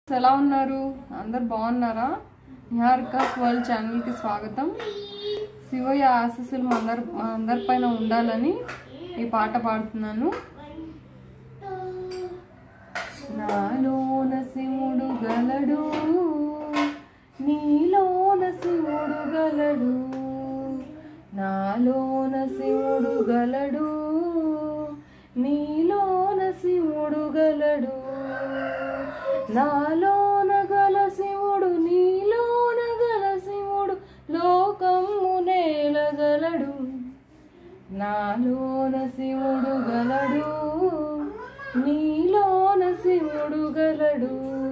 ఎలా ఉన్నారు అందరు బాగున్నారా నిహారికాస్ వరల్డ్ ఛానల్కి స్వాగతం శివయ్య ఆశీస్సులు మా అందరి మా అందరి పైన ఉండాలని ఈ పాట పాడుతున్నాను నాలోన శివుడు గలడు నీలోన శివుడు గలడు నాలోన శివుడు గలడు నీలోన శివుడు గలడు నాలోన గల శివుడు నీలోన గల శివుడు లోకము నేలగలడు నాలోన శివుడు గలడు నీలోన శివుడు గలడు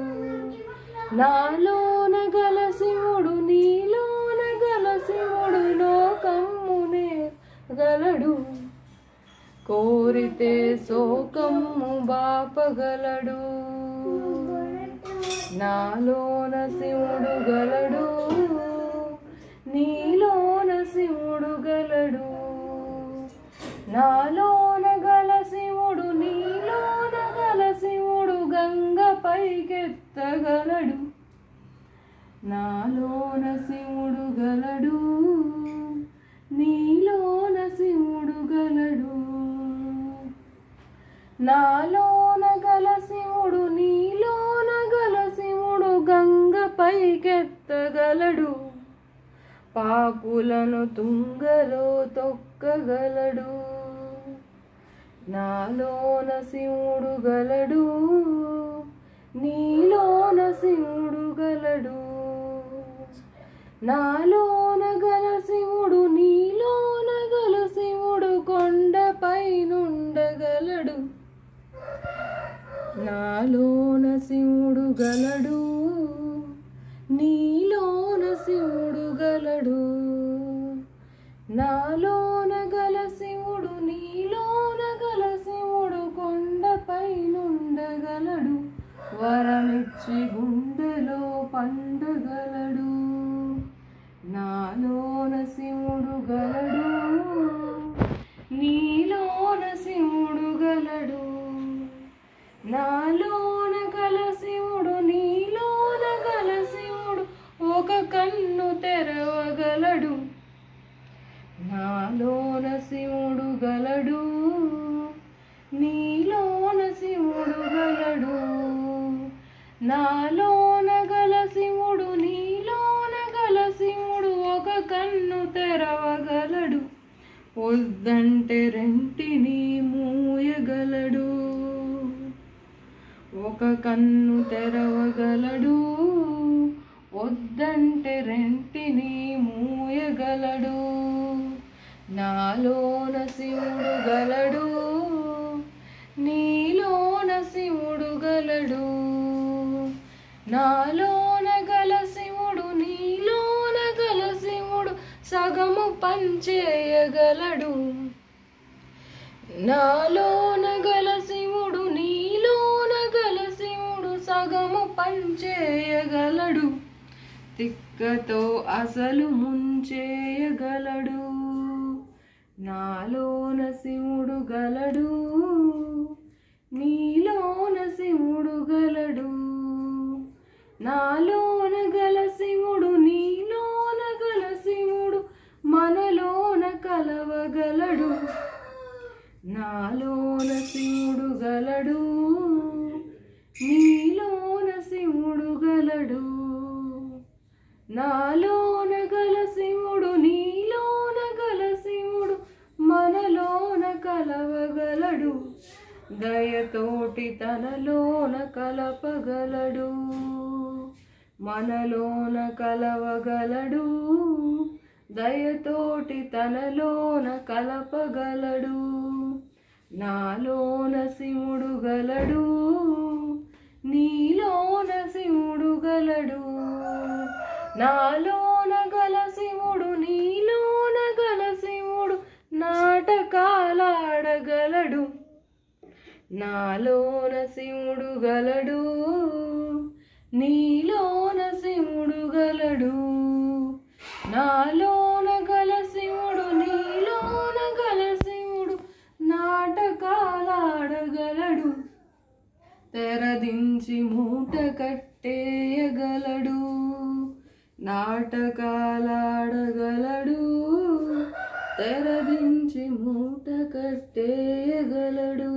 నాలోన గల శివుడు నీలోన గల శివుడు లోకమ్మునే గలడు కోరితే శోకము బాపగలడు నాలోన శివుడు గలడు నీలోన శివుడు గలడు నాలోన గల శివుడు నీలోన గల శివుడు గంగ పైకెత్తగలడు నాలోన శివుడు గలడు నీలోన శివుడు గలడు నాలోన గల శివుడు నీలోన గల శివుడు గంగ పైకెత్తగలడు పాపులను తుంగలో తొక్కగలడు నాలోన శివుడు గలడు నీలోన శివుడు గలడు నాలోన గల శివుడు నీలోన గల శివుడు కొండపై నుండగలడు నాలోన శివుడు గలడు నీలోన శివుడు గలడు నాలోన గల శివుడు నీలోన గల శివుడు కొండపై నుండగలడు వరమిచ్చి గుండెలో పండగలడు నాలోన శివుడు గలడు నీలోన శివుడు గలడు నాలోన గల శివుడు నీలోన గల శివుడు ఒక కన్ను తెరవగలడు నాలోన శివుడు గలడు నీలోన శివుడు గలడు నాలోన గల శివుడు నీలోన గల శివుడు ఒక కన్ను తెరవగలడు వద్దంటే రెంటిని మూయగలడు ఒక కన్ను తెరవగలడు వద్దంటే రెంటిని మూయగలడు నాలోన శివుడు గలడు నీలోన శివుడు గలడు నాలోన గల శివుడు నీలోన గల శివుడు సగము పంచేయగలడు నాలోన గల శివుడు నీలోన గల శివుడు సగము పంచేయగలడు తిక్కతో అసలు ముంచేయగలడు నాలోన శివుడు గలడు నీలోన శివుడు గలడు నాలోన గల శివుడు నీలోన గల శివుడు మనలోన కలవగలడు నాలోన శివుడు గలడు నీలోన శివుడు గలడు నాలోన గల శివుడు నీలోన గల శివుడు మనలోన కలవగలడు దయతోటి తనలోన కలపగలడు మనలోన కలవగలడు దయతోటి తనలోన కలపగలడు నాలోన శివుడు గలడు నీలోన శివుడు గలడు నాలోన గల శివుడు నీలోన గల శివుడు నాటకాలాడగలడు నాలోన శివుడు గలడు నీలోన శివుడు గలడు నాలోన గల శివుడు నీలోన గల శివుడు నాటకాలాడగలడు తెరదించి మూట కట్టే కట్టేయగలడు నాటకాలాడగలడు తెరదించి మూట కట్టేయగలడు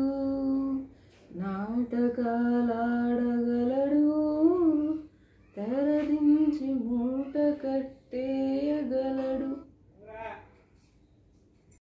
నాటకాలాడగలడు తెరదించి మూట కట్టేయగలడు